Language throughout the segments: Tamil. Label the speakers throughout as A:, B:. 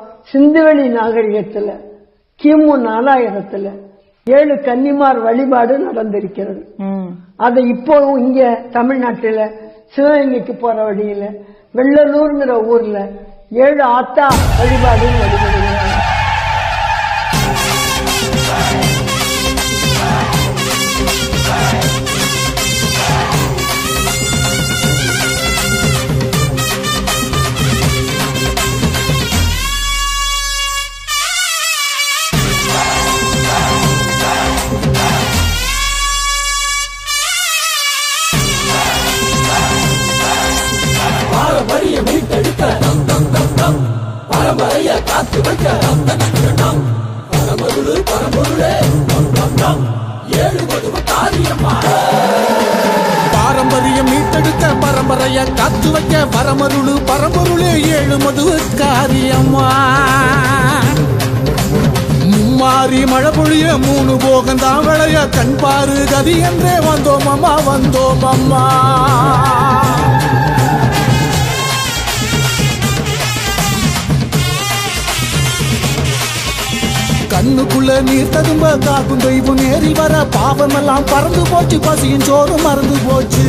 A: சிந்துவெளி நாகரிகத்துல கிமு நாலாயிரத்துல ஏழு கன்னிமார் வழிபாடு நடந்திருக்கிறது
B: ம்
A: அதை இப்போ இங்க தமிழ்நாட்டுல சிவகங்கைக்கு போற வழியில வெள்ளலூர்ங்கிற ஊர்ல ஏழு ஆத்தா வழிபாடு வழிபடுகிறாங்க
C: பாரம்பரிய மீட்டெடுக்க நம் நம் நம் நம் பரம்பரைய காத்து வைக்க நம் நம் நம் நம் பரம்பொருளு பரம்பொருளே நம் நம் நம் ஏழு மதுவ காரியம்மா
D: பாரம்பரியம் மீட்டெடுக்க பரம்பரைய காத்து வைக்க பரமருளு பரம்பொருளே ஏழு மதுவு காரியம்மா மும்மாறி மழை பொழிய மூணு போகந்தான் விளைய கண் பாரு கதி என்றே வந்தோம் அம்மா வந்தோம் அம்மா கண்ணுக்குள்ள நீர் ததும்ப காக்கும் தெய்வம் நேரில் வர பாவமெல்லாம் பறந்து போச்சு பசியின் சோறு மறந்து போச்சு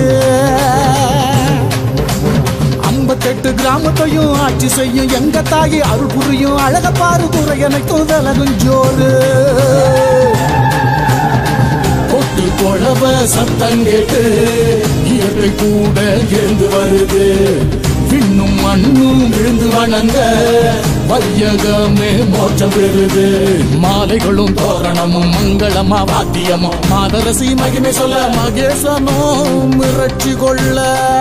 D: ஐம்பத்தெட்டு கிராமத்தையும் ஆட்சி செய்யும் எங்க தாயி அருள் புரியும் அழக பாரு குறை எனக்கும் விலகும் ஜோறு
C: கொட்டு கொழவ சத்தம் கேட்டு இயற்கை கூட எழுந்து வருது விண்ணும் மண்ணும் விழுந்து வணங்க வையகமே மோட்சம் பெறுது
D: மாலைகளும் தோரணமும் மங்களமா வாத்தியமும் மாதரசி மகிமை சொல்ல மகேசனும் மிரட்சி கொள்ள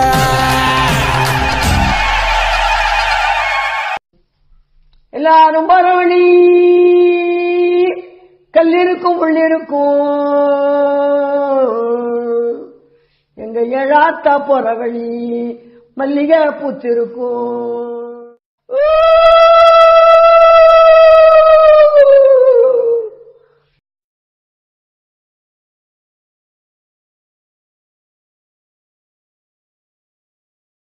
A: எல்லாரும் பரவணி கல்லிருக்கும் உள்ளிருக்கும் எங்க எழாத்தா போற வழி மல்லிகை பூத்திருக்கும் ஊ!